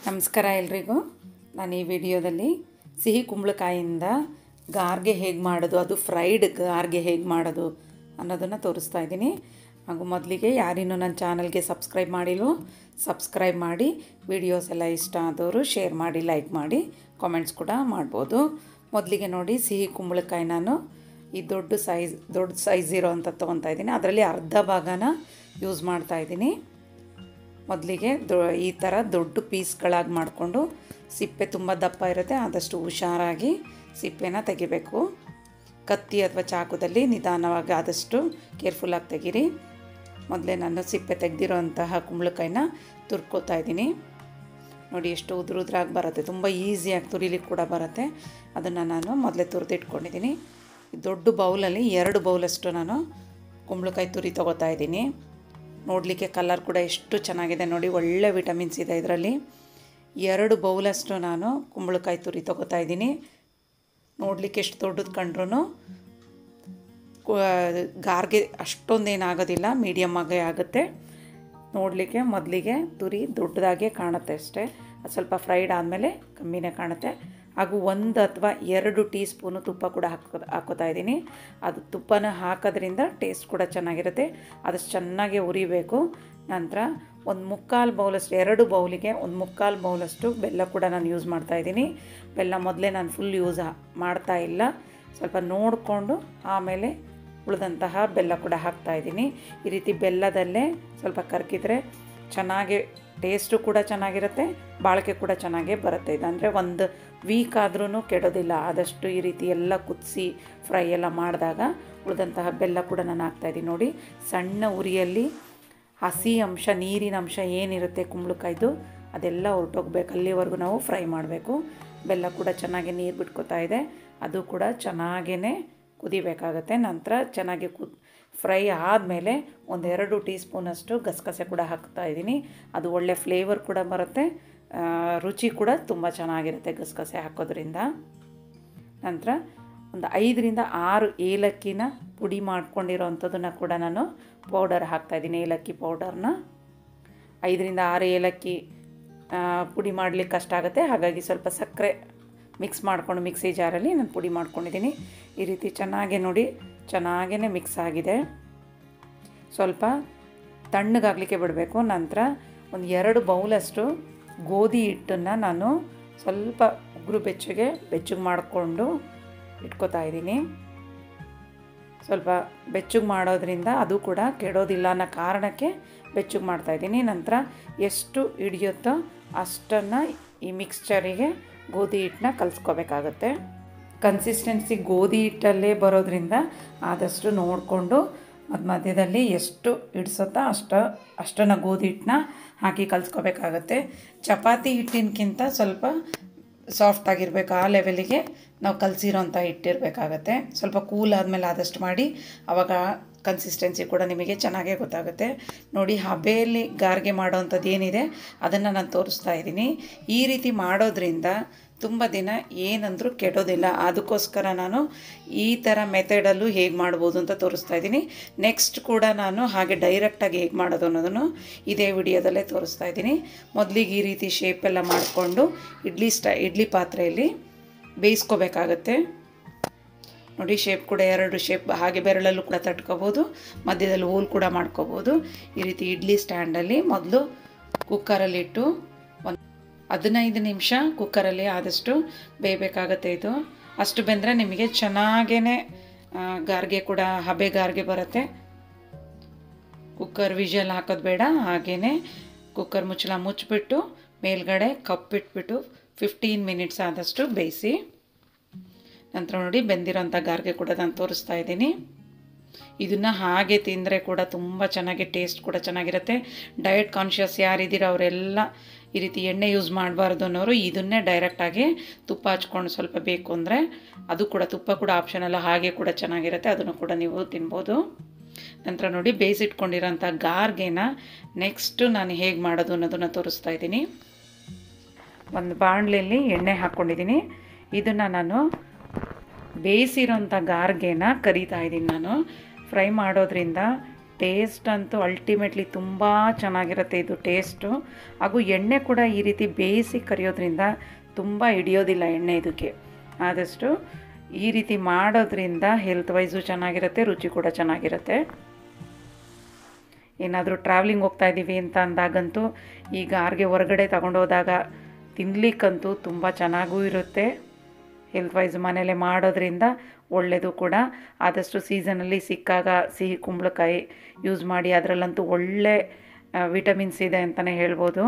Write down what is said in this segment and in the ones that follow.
ನಮಸ್ಕಾರ ಎಲ್ರಿಗೂ ನಾನು ಈ ವಿಡಿಯೋದಲ್ಲಿ ಸಿಹಿ ಕುಂಬಳಕಾಯಿಂದ ಗಾರ್ಗೆ ಹೇಗೆ ಮಾಡೋದು ಅದು ಫ್ರೈಡ್ ಗಾರ್ಗೆ ಹೇಗೆ ಮಾಡೋದು ಅನ್ನೋದನ್ನು ತೋರಿಸ್ತಾ ಇದ್ದೀನಿ ಹಾಗೂ ಮೊದಲಿಗೆ ಯಾರಿನ್ನೂ ನನ್ನ ಚಾನಲ್ಗೆ ಸಬ್ಸ್ಕ್ರೈಬ್ ಮಾಡಿಲ್ವೋ ಸಬ್ಸ್ಕ್ರೈಬ್ ಮಾಡಿ ವಿಡಿಯೋಸ್ ಎಲ್ಲ ಇಷ್ಟ ಆದವರು ಶೇರ್ ಮಾಡಿ ಲೈಕ್ ಮಾಡಿ ಕಾಮೆಂಟ್ಸ್ ಕೂಡ ಮಾಡ್ಬೋದು ಮೊದಲಿಗೆ ನೋಡಿ ಸಿಹಿ ಕುಂಬಳಕಾಯಿ ನಾನು ಈ ದೊಡ್ಡ ಸೈಜ್ ದೊಡ್ಡ ಸೈಜ್ ಇರೋ ಅಂತ ತೊಗೊತಾ ಇದ್ದೀನಿ ಅದರಲ್ಲಿ ಅರ್ಧ ಭಾಗನ ಯೂಸ್ ಮಾಡ್ತಾ ಇದ್ದೀನಿ ಮೊದಲಿಗೆ ದೊ ಈ ಥರ ದೊಡ್ಡ ಪೀಸ್ಗಳಾಗಿ ಮಾಡಿಕೊಂಡು ಸಿಪ್ಪೆ ತುಂಬ ದಪ್ಪ ಇರುತ್ತೆ ಆದಷ್ಟು ಹುಷಾರಾಗಿ ಸಿಪ್ಪೆನ ತೆಗಿಬೇಕು ಕತ್ತಿ ಅಥವಾ ಚಾಕುದಲ್ಲಿ ನಿಧಾನವಾಗಿ ಆದಷ್ಟು ಕೇರ್ಫುಲ್ಲಾಗಿ ತೆಗೀರಿ ಮೊದಲೇ ನಾನು ಸಿಪ್ಪೆ ತೆಗೆದಿರೋಂತಹ ಕುಂಬಳಕಾಯಿನ ತುರ್ಕೋತಾ ಇದ್ದೀನಿ ನೋಡಿ ಎಷ್ಟು ಉದುರು ಉದ್ರಾಗಿ ಬರುತ್ತೆ ತುಂಬ ಈಸಿಯಾಗಿ ತುರಿಲಿಕ್ಕೆ ಕೂಡ ಬರುತ್ತೆ ಅದನ್ನು ನಾನು ಮೊದಲೇ ತುರಿದಿಟ್ಕೊಂಡಿದ್ದೀನಿ ದೊಡ್ಡ ಬೌಲಲ್ಲಿ ಎರಡು ಬೌಲಷ್ಟು ನಾನು ಕುಂಬಳಕಾಯಿ ತುರಿ ತೊಗೋತಾ ಇದ್ದೀನಿ ನೋಡಲಿಕ್ಕೆ ಕಲರ್ ಕೂಡ ಎಷ್ಟು ಚೆನ್ನಾಗಿದೆ ನೋಡಿ ಒಳ್ಳೆ ವಿಟಮಿನ್ಸ್ ಇದೆ ಇದರಲ್ಲಿ ಎರಡು ಬೌಲಷ್ಟು ನಾನು ಕುಂಬಳಕಾಯಿ ತುರಿ ತೊಗೋತಾ ಇದ್ದೀನಿ ನೋಡಲಿಕ್ಕೆ ಎಷ್ಟು ದೊಡ್ಡದು ಕಂಡ್ರೂ ಗಾರ್ಗೆ ಅಷ್ಟೊಂದೇನಾಗೋದಿಲ್ಲ ಮೀಡಿಯಮ್ ಆಗೇ ಆಗುತ್ತೆ ನೋಡಲಿಕ್ಕೆ ಮೊದಲಿಗೆ ತುರಿ ದೊಡ್ಡದಾಗೆ ಕಾಣುತ್ತೆ ಅಷ್ಟೇ ಅದು ಸ್ವಲ್ಪ ಫ್ರೈಡ್ ಆದಮೇಲೆ ಕಮ್ಮಿನೇ ಕಾಣುತ್ತೆ ಹಾಗೂ ಒಂದು ಅಥವಾ ಎರಡು ಟೀ ಸ್ಪೂನು ತುಪ್ಪ ಕೂಡ ಹಾಕೋ ಹಾಕೋತಾ ಇದ್ದೀನಿ ಅದು ತುಪ್ಪನ ಹಾಕೋದ್ರಿಂದ ಟೇಸ್ಟ್ ಕೂಡ ಚೆನ್ನಾಗಿರುತ್ತೆ ಅದಷ್ಟು ಚೆನ್ನಾಗಿ ಉರಿಬೇಕು ನಂತರ ಒಂದು ಮುಕ್ಕಾಲು ಬೌಲಷ್ಟು ಎರಡು ಬೌಲಿಗೆ ಒಂದು ಮುಕ್ಕಾಲು ಬೌಲಷ್ಟು ಬೆಲ್ಲ ಕೂಡ ನಾನು ಯೂಸ್ ಮಾಡ್ತಾಯಿದ್ದೀನಿ ಬೆಲ್ಲ ಮೊದಲೇ ನಾನು ಫುಲ್ ಯೂಸ್ ಮಾಡ್ತಾ ಇಲ್ಲ ಸ್ವಲ್ಪ ನೋಡಿಕೊಂಡು ಆಮೇಲೆ ಉಳಿದಂತಹ ಬೆಲ್ಲ ಕೂಡ ಹಾಕ್ತಾಯಿದ್ದೀನಿ ಈ ರೀತಿ ಬೆಲ್ಲದಲ್ಲೇ ಸ್ವಲ್ಪ ಕರ್ಕಿದ್ರೆ ಚೆನ್ನಾಗಿ ಟೇಸ್ಟು ಕೂಡ ಚೆನ್ನಾಗಿರುತ್ತೆ ಬಾಳಿಕೆ ಕೂಡ ಚೆನ್ನಾಗೇ ಬರುತ್ತೆ ಇದಂದರೆ ಒಂದು ವೀಕ್ ಆದ್ರೂ ಕೆಡೋದಿಲ್ಲ ಆದಷ್ಟು ಈ ರೀತಿ ಎಲ್ಲ ಕುದಿಸಿ ಫ್ರೈ ಎಲ್ಲ ಮಾಡಿದಾಗ ಉಳಿದಂತಹ ಬೆಲ್ಲ ಕೂಡ ನಾನು ಹಾಕ್ತಾಯಿದ್ದೀನಿ ನೋಡಿ ಸಣ್ಣ ಉರಿಯಲ್ಲಿ ಹಸಿ ಅಂಶ ನೀರಿನ ಅಂಶ ಏನಿರುತ್ತೆ ಕುಂಬಳಕಾಯ್ದು ಅದೆಲ್ಲ ಹೊರಟೋಗ್ಬೇಕು ಅಲ್ಲಿವರೆಗೂ ನಾವು ಫ್ರೈ ಮಾಡಬೇಕು ಬೆಲ್ಲ ಕೂಡ ಚೆನ್ನಾಗಿ ನೀರು ಬಿಟ್ಕೋತಾ ಇದೆ ಅದು ಕೂಡ ಚೆನ್ನಾಗೇ ಕುದಿಬೇಕಾಗತ್ತೆ ನಂತರ ಚೆನ್ನಾಗಿ ಕುದ್ ಫ್ರೈ ಆದಮೇಲೆ ಒಂದೆರಡು ಟೀ ಸ್ಪೂನಷ್ಟು ಗಸಗಸೆ ಕೂಡ ಹಾಕ್ತಾ ಇದ್ದೀನಿ ಅದು ಒಳ್ಳೆ ಫ್ಲೇವರ್ ಕೂಡ ಬರುತ್ತೆ ರುಚಿ ಕೂಡ ತುಂಬ ಚೆನ್ನಾಗಿರುತ್ತೆ ಗಸಗಸೆ ಹಾಕೋದ್ರಿಂದ ನಂತರ ಒಂದು ಐದರಿಂದ ಆರು ಏಲಕ್ಕಿನ ಪುಡಿ ಮಾಡ್ಕೊಂಡಿರೋವಂಥದ್ದನ್ನು ಕೂಡ ನಾನು ಪೌಡರ್ ಹಾಕ್ತಾಯಿದ್ದೀನಿ ಏಲಕ್ಕಿ ಪೌಡರ್ನ ಐದರಿಂದ ಆರು ಏಲಕ್ಕಿ ಪುಡಿ ಮಾಡಲಿಕ್ಕೆ ಕಷ್ಟ ಆಗುತ್ತೆ ಹಾಗಾಗಿ ಸ್ವಲ್ಪ ಸಕ್ಕರೆ ಮಿಕ್ಸ್ ಮಾಡ್ಕೊಂಡು ಮಿಕ್ಸಿ ಜಾರಲ್ಲಿ ನಾನು ಪುಡಿ ಮಾಡ್ಕೊಂಡಿದ್ದೀನಿ ಈ ರೀತಿ ಚೆನ್ನಾಗಿ ನೋಡಿ ಚೆನ್ನಾಗೇ ಮಿಕ್ಸ್ ಆಗಿದೆ ಸ್ವಲ್ಪ ತಣ್ಣಗಾಗಲಿಕ್ಕೆ ಬಿಡಬೇಕು ನಂತರ ಒಂದು ಎರಡು ಬೌಲಷ್ಟು ಗೋಧಿ ಹಿಟ್ಟನ್ನು ನಾನು ಸ್ವಲ್ಪ ಉಗುರು ಬೆಚ್ಚಗೆ ಬೆಚ್ಚಗೆ ಮಾಡಿಕೊಂಡು ಇಟ್ಕೋತಾ ಇದ್ದೀನಿ ಸ್ವಲ್ಪ ಬೆಚ್ಚಗೆ ಮಾಡೋದ್ರಿಂದ ಅದು ಕೂಡ ಕೆಡೋದಿಲ್ಲ ಅನ್ನೋ ಕಾರಣಕ್ಕೆ ಬೆಚ್ಚಗೆ ಮಾಡ್ತಾಯಿದ್ದೀನಿ ನಂತರ ಎಷ್ಟು ಹಿಡಿಯುತ್ತೋ ಅಷ್ಟನ್ನು ಈ ಮಿಕ್ಸ್ಚರಿಗೆ ಗೋಧಿ ಹಿಟ್ಟನ್ನ ಕಲಿಸ್ಕೋಬೇಕಾಗತ್ತೆ ಕನ್ಸಿಸ್ಟೆನ್ಸಿ ಗೋಧಿ ಹಿಟ್ಟಲ್ಲೇ ಬರೋದ್ರಿಂದ ಆದಷ್ಟು ನೋಡಿಕೊಂಡು ಮತ್ತು ಮಧ್ಯದಲ್ಲಿ ಎಷ್ಟು ಹಿಡ್ಸುತ್ತಾ ಅಷ್ಟು ಅಷ್ಟನ್ನು ಗೋಧಿ ಹಿಟ್ಟನ್ನ ಹಾಕಿ ಕಲಿಸ್ಕೋಬೇಕಾಗತ್ತೆ ಚಪಾತಿ ಹಿಟ್ಟಿನಕ್ಕಿಂತ ಸ್ವಲ್ಪ ಸಾಫ್ಟ್ ಆಗಿರಬೇಕು ಆ ಲೆವೆಲಿಗೆ ನಾವು ಕಲಸಿರೋಂಥ ಹಿಟ್ಟಿರಬೇಕಾಗತ್ತೆ ಸ್ವಲ್ಪ ಕೂಲ್ ಆದಮೇಲೆ ಆದಷ್ಟು ಮಾಡಿ ಆವಾಗ ಕನ್ಸಿಸ್ಟೆನ್ಸಿ ಕೂಡ ನಿಮಗೆ ಚೆನ್ನಾಗೇ ಗೊತ್ತಾಗುತ್ತೆ ನೋಡಿ ಹಬೆಯಲ್ಲಿ ಗಾರ್ಗೆ ಮಾಡೋವಂಥದ್ದು ಏನಿದೆ ಅದನ್ನು ನಾನು ತೋರಿಸ್ತಾ ಇದ್ದೀನಿ ಈ ರೀತಿ ಮಾಡೋದ್ರಿಂದ ತುಂಬ ದಿನ ಏನಂದರೂ ಕೆಡೋದಿಲ್ಲ ಅದಕ್ಕೋಸ್ಕರ ನಾನು ಈ ಥರ ಮೆಥಡಲ್ಲೂ ಹೇಗೆ ಮಾಡ್ಬೋದು ಅಂತ ತೋರಿಸ್ತಾ ಇದ್ದೀನಿ ನೆಕ್ಸ್ಟ್ ಕೂಡ ನಾನು ಹಾಗೆ ಡೈರೆಕ್ಟಾಗಿ ಹೇಗೆ ಮಾಡೋದು ಅನ್ನೋದನ್ನು ಇದೇ ವಿಡಿಯೋದಲ್ಲೇ ತೋರಿಸ್ತಾ ಇದ್ದೀನಿ ಮೊದಲಿಗೆ ಈ ರೀತಿ ಶೇಪೆಲ್ಲ ಮಾಡಿಕೊಂಡು ಇಡ್ಲಿ ಸ್ಟ ಇಡ್ಲಿ ಪಾತ್ರೆಯಲ್ಲಿ ಬೇಯಿಸ್ಕೋಬೇಕಾಗತ್ತೆ ನೋಡಿ ಶೇಪ್ ಕೂಡ ಎರಡು ಶೇಪ್ ಹಾಗೆ ಬೆರಳಲ್ಲೂ ಕೂಡ ತಟ್ಕೋಬೋದು ಮಧ್ಯದಲ್ಲಿ ಹೋಲ್ ಕೂಡ ಮಾಡ್ಕೋಬೋದು ಈ ರೀತಿ ಇಡ್ಲಿ ಸ್ಟ್ಯಾಂಡಲ್ಲಿ ಮೊದಲು ಕುಕ್ಕರಲ್ಲಿಟ್ಟು ಒಂದು ಹದಿನೈದು ನಿಮಿಷ ಕುಕ್ಕರಲ್ಲಿ ಆದಷ್ಟು ಬೇಯಬೇಕಾಗತ್ತೆ ಇದು ಅಷ್ಟು ಬೆಂದರೆ ನಿಮಗೆ ಚೆನ್ನಾಗೇ ಗಾರ್ಗೆ ಕೂಡ ಹಬೆ ಗಾರ್ಗೆ ಬರುತ್ತೆ ಕುಕ್ಕರ್ ವಿಷಲ್ ಹಾಕೋದು ಬೇಡ ಹಾಗೆಯೇ ಕುಕ್ಕರ್ ಮುಚ್ಚಳ ಮುಚ್ಚಿಬಿಟ್ಟು ಮೇಲ್ಗಡೆ ಕಪ್ಪಿಟ್ಬಿಟ್ಟು ಫಿಫ್ಟೀನ್ ಮಿನಿಟ್ಸ್ ಆದಷ್ಟು ಬೇಯಿಸಿ ನಂತರ ನೋಡಿ ಬೆಂದಿರೋಂಥ ಗಾರ್ಗೆ ಕೂಡ ನಾನು ತೋರಿಸ್ತಾ ಇದ್ದೀನಿ ಇದನ್ನು ಹಾಗೆ ತಿಂದರೆ ಕೂಡ ತುಂಬ ಚೆನ್ನಾಗಿ ಟೇಸ್ಟ್ ಕೂಡ ಚೆನ್ನಾಗಿರುತ್ತೆ ಡಯಟ್ ಕಾನ್ಷಿಯಸ್ ಯಾರಿದ್ದೀರೋ ಅವರೆಲ್ಲ ಈ ರೀತಿ ಎಣ್ಣೆ ಯೂಸ್ ಮಾಡಬಾರ್ದು ಅನ್ನೋರು ಇದನ್ನೇ ಡೈರೆಕ್ಟಾಗಿ ತುಪ್ಪ ಹಚ್ಕೊಂಡು ಸ್ವಲ್ಪ ಬೇಕು ಅಂದರೆ ಅದು ಕೂಡ ತುಪ್ಪ ಕೂಡ ಆಪ್ಷನಲ್ಲ ಹಾಗೆ ಕೂಡ ಚೆನ್ನಾಗಿರುತ್ತೆ ಅದನ್ನು ಕೂಡ ನೀವು ತಿನ್ಬೋದು ನಂತರ ನೋಡಿ ಬೇಯಿಸಿಟ್ಕೊಂಡಿರೋಂಥ ಗಾರ್ಗೆನ ನೆಕ್ಸ್ಟು ನಾನು ಹೇಗೆ ಮಾಡೋದು ಅನ್ನೋದನ್ನು ತೋರಿಸ್ತಾ ಇದ್ದೀನಿ ಒಂದು ಬಾಣಲೆಯಲ್ಲಿ ಎಣ್ಣೆ ಹಾಕ್ಕೊಂಡಿದ್ದೀನಿ ಇದನ್ನು ನಾನು ಬೇಯಿಸಿರೋಂಥ ಗಾರ್ಗೆನ ಕರಿತಾ ಇದ್ದೀನಿ ನಾನು ಫ್ರೈ ಮಾಡೋದ್ರಿಂದ ಟೇಸ್ಟ್ ಅಂತೂ ಅಲ್ಟಿಮೇಟ್ಲಿ ತುಂಬ ಚೆನ್ನಾಗಿರುತ್ತೆ ಇದು ಟೇಸ್ಟು ಹಾಗೂ ಎಣ್ಣೆ ಕೂಡ ಈ ರೀತಿ ಬೇಯಿಸಿ ಕರಿಯೋದ್ರಿಂದ ತುಂಬ ಹಿಡಿಯೋದಿಲ್ಲ ಎಣ್ಣೆ ಇದಕ್ಕೆ ಆದಷ್ಟು ಈ ರೀತಿ ಮಾಡೋದ್ರಿಂದ ಹೆಲ್ತ್ ವೈಸು ಚೆನ್ನಾಗಿರುತ್ತೆ ರುಚಿ ಕೂಡ ಚೆನ್ನಾಗಿರುತ್ತೆ ಏನಾದರೂ ಟ್ರಾವೆಲಿಂಗ್ ಹೋಗ್ತಾ ಇದ್ದೀವಿ ಅಂತ ಅಂದಾಗಂತೂ ಈ ಗಾರ್ಗೆ ಹೊರಗಡೆ ತಗೊಂಡೋದಾಗ ತಿನ್ನಲಿಕ್ಕಂತೂ ತುಂಬ ಚೆನ್ನಾಗೂ ಇರುತ್ತೆ ಹೆಲ್ತ್ ವೈಸ್ ಮನೇಲೆ ಮಾಡೋದ್ರಿಂದ ಒಳ್ಳೆಯದು ಕೂಡ ಆದಷ್ಟು ಸೀಸನಲ್ಲಿ ಸಿಕ್ಕಾಗ ಸಿಹಿ ಕುಂಬಳಕಾಯಿ ಯೂಸ್ ಮಾಡಿ ಅದರಲ್ಲಂತೂ ಒಳ್ಳೆ ವಿಟಮಿನ್ಸ್ ಇದೆ ಅಂತಲೇ ಹೇಳ್ಬೋದು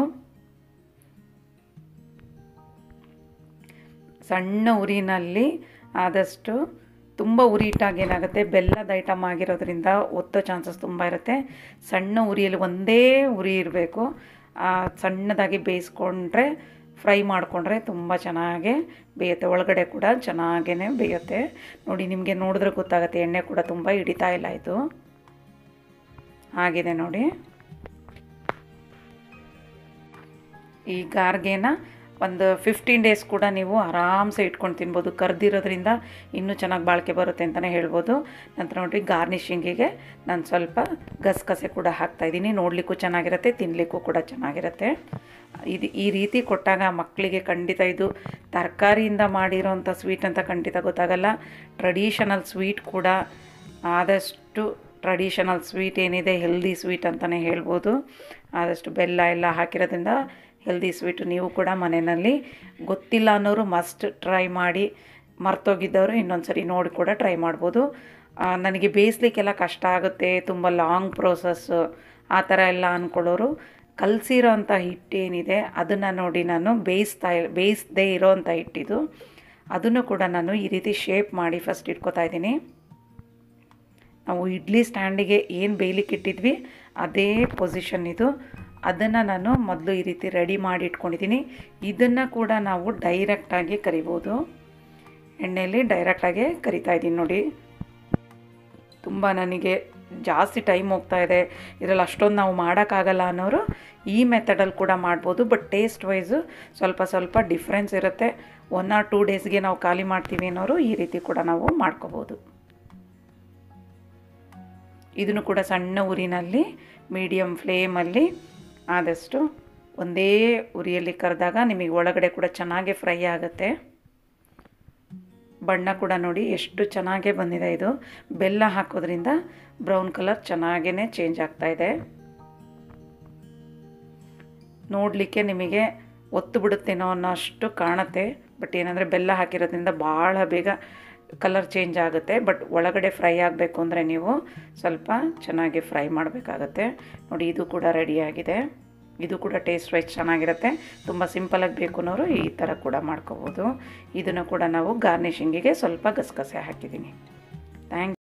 ಸಣ್ಣ ಉರಿನಲ್ಲಿ ಆದಷ್ಟು ತುಂಬ ಉರಿ ಇಟ್ಟಾಗ ಏನಾಗುತ್ತೆ ಬೆಲ್ಲದ ಐಟಮ್ ಆಗಿರೋದ್ರಿಂದ ಒತ್ತೋ ಚಾನ್ಸಸ್ ತುಂಬ ಇರುತ್ತೆ ಸಣ್ಣ ಉರಿಯಲ್ಲಿ ಒಂದೇ ಉರಿ ಇರಬೇಕು ಸಣ್ಣದಾಗಿ ಬೇಯಿಸ್ಕೊಂಡ್ರೆ ಫ್ರೈ ಮಾಡಿಕೊಂಡ್ರೆ ತುಂಬ ಚೆನ್ನಾಗಿ ಬೇಯುತ್ತೆ ಒಳಗಡೆ ಕೂಡ ಚೆನ್ನಾಗೇ ಬೇಯುತ್ತೆ ನೋಡಿ ನಿಮಗೆ ನೋಡಿದ್ರೆ ಗೊತ್ತಾಗುತ್ತೆ ಎಣ್ಣೆ ಕೂಡ ತುಂಬ ಹಿಡಿತಾ ಇಲ್ಲ ಇದು ಆಗಿದೆ ನೋಡಿ ಈ ಗಾರ್ಗೆನ ಒಂದು ಫಿಫ್ಟೀನ್ ಡೇಸ್ ಕೂಡ ನೀವು ಆರಾಮ್ಸೆ ಇಟ್ಕೊಂಡು ತಿನ್ಬೋದು ಕರ್ದಿರೋದ್ರಿಂದ ಇನ್ನೂ ಚೆನ್ನಾಗಿ ಬಾಳಿಕೆ ಬರುತ್ತೆ ಅಂತಲೇ ಹೇಳ್ಬೋದು ನಂತರ ನೋಡಿ ಗಾರ್ನಿಷಿಂಗಿಗೆ ನಾನು ಸ್ವಲ್ಪ ಗಸಗಸೆ ಕೂಡ ಹಾಕ್ತಾಯಿದ್ದೀನಿ ನೋಡಲಿಕ್ಕೂ ಚೆನ್ನಾಗಿರುತ್ತೆ ತಿನ್ನಲಿಕ್ಕೂ ಕೂಡ ಚೆನ್ನಾಗಿರುತ್ತೆ ಇದು ಈ ರೀತಿ ಕೊಟ್ಟಾಗ ಮಕ್ಕಳಿಗೆ ಖಂಡಿತ ಇದು ತರಕಾರಿಯಿಂದ ಮಾಡಿರೋಂಥ ಸ್ವೀಟ್ ಅಂತ ಖಂಡಿತ ಗೊತ್ತಾಗಲ್ಲ ಟ್ರೆಡಿಷನಲ್ ಸ್ವೀಟ್ ಕೂಡ ಆದಷ್ಟು ಟ್ರೆಡಿಷನಲ್ ಸ್ವೀಟ್ ಏನಿದೆ ಹೆಲ್ದಿ ಸ್ವೀಟ್ ಅಂತಲೇ ಹೇಳ್ಬೋದು ಆದಷ್ಟು ಬೆಲ್ಲ ಎಲ್ಲ ಹಾಕಿರೋದ್ರಿಂದ ಹೆಲ್ದಿ ಸ್ವೀಟು ನೀವು ಕೂಡ ಮನೆಯಲ್ಲಿ ಗೊತ್ತಿಲ್ಲ ಅನ್ನೋರು ಮಸ್ಟ್ ಟ್ರೈ ಮಾಡಿ ಮರ್ತೋಗಿದ್ದವರು ಇನ್ನೊಂದು ಸರಿ ನೋಡಿ ಕೂಡ ಟ್ರೈ ಮಾಡ್ಬೋದು ನನಗೆ ಬೇಯಿಸ್ಲಿಕ್ಕೆಲ್ಲ ಕಷ್ಟ ಆಗುತ್ತೆ ತುಂಬ ಲಾಂಗ್ ಪ್ರೋಸಸ್ಸು ಆ ಥರ ಎಲ್ಲ ಅಂದ್ಕೊಳ್ಳೋರು ಕಲಸಿರೋ ಅಂಥ ಹಿಟ್ಟೇನಿದೆ ಅದನ್ನು ನೋಡಿ ನಾನು ಬೇಯಿಸ್ತಾ ಬೇಯಿಸದೇ ಇರೋವಂಥ ಹಿಟ್ಟಿದು ಅದನ್ನು ಕೂಡ ನಾನು ಈ ರೀತಿ ಶೇಪ್ ಮಾಡಿ ಫಸ್ಟ್ ಇಟ್ಕೋತಾ ಇದ್ದೀನಿ ನಾವು ಇಡ್ಲಿ ಸ್ಟ್ಯಾಂಡಿಗೆ ಏನು ಬೇಯ್ಲಿಕ್ಕೆ ಇಟ್ಟಿದ್ವಿ ಅದೇ ಪೊಸಿಷನ್ ಇದು ಅದನ್ನು ನಾನು ಮೊದಲು ಈ ರೀತಿ ರೆಡಿ ಮಾಡಿ ಇಟ್ಕೊಂಡಿದ್ದೀನಿ ಇದನ್ನು ಕೂಡ ನಾವು ಡೈರೆಕ್ಟಾಗಿ ಕರಿಬೋದು ಎಣ್ಣೆಯಲ್ಲಿ ಡೈರೆಕ್ಟಾಗಿ ಕರಿತಾ ಇದ್ದೀನಿ ನೋಡಿ ತುಂಬ ನನಗೆ ಜಾಸ್ತಿ ಟೈಮ್ ಹೋಗ್ತಾ ಇದೆ ಇದರಲ್ಲಿ ಅಷ್ಟೊಂದು ನಾವು ಮಾಡೋಕ್ಕಾಗಲ್ಲ ಅನ್ನೋರು ಈ ಮೆಥಡಲ್ಲಿ ಕೂಡ ಮಾಡ್ಬೋದು ಬಟ್ ಟೇಸ್ಟ್ ವೈಸು ಸ್ವಲ್ಪ ಸ್ವಲ್ಪ ಡಿಫ್ರೆನ್ಸ್ ಇರುತ್ತೆ ಒನ್ ಆರ್ ಟೂ ಡೇಸ್ಗೆ ನಾವು ಖಾಲಿ ಮಾಡ್ತೀವಿ ಅನ್ನೋರು ಈ ರೀತಿ ಕೂಡ ನಾವು ಮಾಡ್ಕೋಬೋದು ಇದನ್ನು ಕೂಡ ಸಣ್ಣ ಉರಿನಲ್ಲಿ ಮೀಡಿಯಮ್ ಫ್ಲೇಮಲ್ಲಿ ಆದಷ್ಟು ಒಂದೇ ಉರಿಯಲ್ಲಿ ಕರೆದಾಗ ನಿಮಗೆ ಒಳಗಡೆ ಕೂಡ ಚೆನ್ನಾಗಿ ಫ್ರೈ ಆಗುತ್ತೆ ಬಣ್ಣ ಕೂಡ ನೋಡಿ ಎಷ್ಟು ಚೆನ್ನಾಗೇ ಬಂದಿದೆ ಇದು ಬೆಲ್ಲ ಹಾಕೋದ್ರಿಂದ ಬ್ರೌನ್ ಕಲರ್ ಚೆನ್ನಾಗೇ ಚೇಂಜ್ ಆಗ್ತಾ ಇದೆ ನೋಡಲಿಕ್ಕೆ ನಿಮಗೆ ಒತ್ತು ಬಿಡುತ್ತೇನೋ ಅನ್ನೋ ಅಷ್ಟು ಕಾಣುತ್ತೆ ಬಟ್ ಏನಂದರೆ ಬೆಲ್ಲ ಹಾಕಿರೋದ್ರಿಂದ ಭಾಳ ಬೇಗ ಕಲರ್ ಚೇಂಜ್ ಆಗುತ್ತೆ ಬಟ್ ಒಳಗಡೆ ಫ್ರೈ ಆಗಬೇಕು ಅಂದರೆ ನೀವು ಸ್ವಲ್ಪ ಚೆನ್ನಾಗಿ ಫ್ರೈ ಮಾಡಬೇಕಾಗತ್ತೆ ನೋಡಿ ಇದು ಕೂಡ ರೆಡಿಯಾಗಿದೆ ಇದು ಕೂಡ ಟೇಸ್ಟ್ ವೈಸ್ ಚೆನ್ನಾಗಿರುತ್ತೆ ತುಂಬ ಸಿಂಪಲಾಗಿ ಬೇಕು ಅನ್ನೋರು ಈ ಥರ ಕೂಡ ಮಾಡ್ಕೋಬೋದು ಇದನ್ನು ಕೂಡ ನಾವು ಗಾರ್ನಿಷಿಂಗಿಗೆ ಸ್ವಲ್ಪ ಗಸಗಸೆ ಹಾಕಿದ್ದೀನಿ ಥ್ಯಾಂಕ್